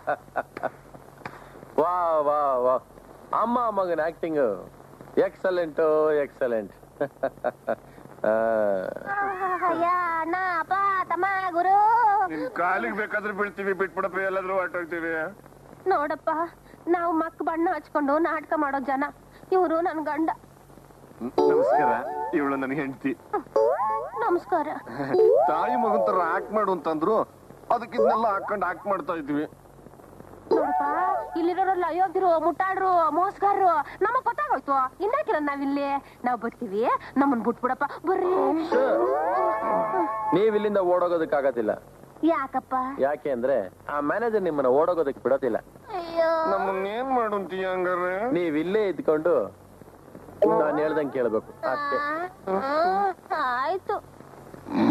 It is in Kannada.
ವಾ ವಾ ವಾ ಅಮ್ಮ ಮಗನ ಆಕ್ಟಿಂಗ್ ಎಕ್ಸಲೆಂಟು ಎಕ್ಸಲೆಂಟ್ ಅಯ್ಯ ಅಣ್ಣ ಅಪ್ಪ ತಮ್ಮ ಗುರು ನಿನ್ ಕಾಲಿಗೆ ಬೇಕಾದ್ರೆ ಬೀಳ್ತೀವಿ ಬಿಟ್ಬಿಡಪ್ಪ ಎಲ್ಲಾದ್ರೂ ಹೊರ್ಟೋಗ್ತೀವಿ ನೋಡಪ್ಪ ನಾವು ಮಕ್ ಬಣ್ಣ ಹಚ್ಕೊಂಡು ನಾಟಕ ಮಾಡೋ ಜನ ಇವರು ನನ್ ಗಂಡ ನಮಸ್ಕಾರ ಇವಳು ನನ್ನ ಹೆಂಡತಿ ನಮಸ್ಕಾರ ತಾಯಿ ಮಗನ್ ತರ ಆಕ್ಟ್ ಮಾಡು ಅಂತಂದ್ರು ಅದಕ್ಕೆ ಇದನ್ನೆಲ್ಲ ಹಾಕೊಂಡು ಆಕ್ಟ್ ಮಾಡ್ತಾ ಇದ್ವಿ ನೋಡಪ್ಪ ಇಲ್ಲಿರೋರೆಲ್ಲ ಅಯೋಗ್ಯರು ಮುಟ್ಟಾಡ್ರು ಮೋಸ್ಗಾರರು ನಮಗ್ ಗೊತ್ತಾಗೋಯ್ತು ಇನ್ನಾಕಿರ ನಾವಿಲ್ಲಿ ನಾವ್ ಬರ್ತೀವಿ ನಮ್ಮನ್ ಬಿಟ್ಬಿಡಪ್ಪ ಬರ್ರಿ ನೀವ್ ಇಲ್ಲಿಂದ ಓಡೋಗೋದಕ್ಕಾಗತ್ತಿಲ್ಲ ಯಾಕಪ್ಪ ಯಾಕೆ ಅಂದ್ರೆ ಆ ಮ್ಯಾನೇಜರ್ ನಿಮ್ಮನ್ನ ಓಡೋಗೋದಕ್ಕೆ ಬಿಡೋದಿಲ್ಲ ಅಯ್ಯೋ ನಮ್ಮನ್ನ ಏನ್ ಮಾಡು ಅಂತೀಯ ಹಂಗಾರೆ ನೀವ್ ಇಲ್ಲೇ ಇದ್ಕೊಂಡು ನಾನು ಹೇಳ್ದಂಗೆ ಕೇಳ್ಬೇಕು ಅಷ್ಟೇ ಆ, ಆ, ಆಯ್ತು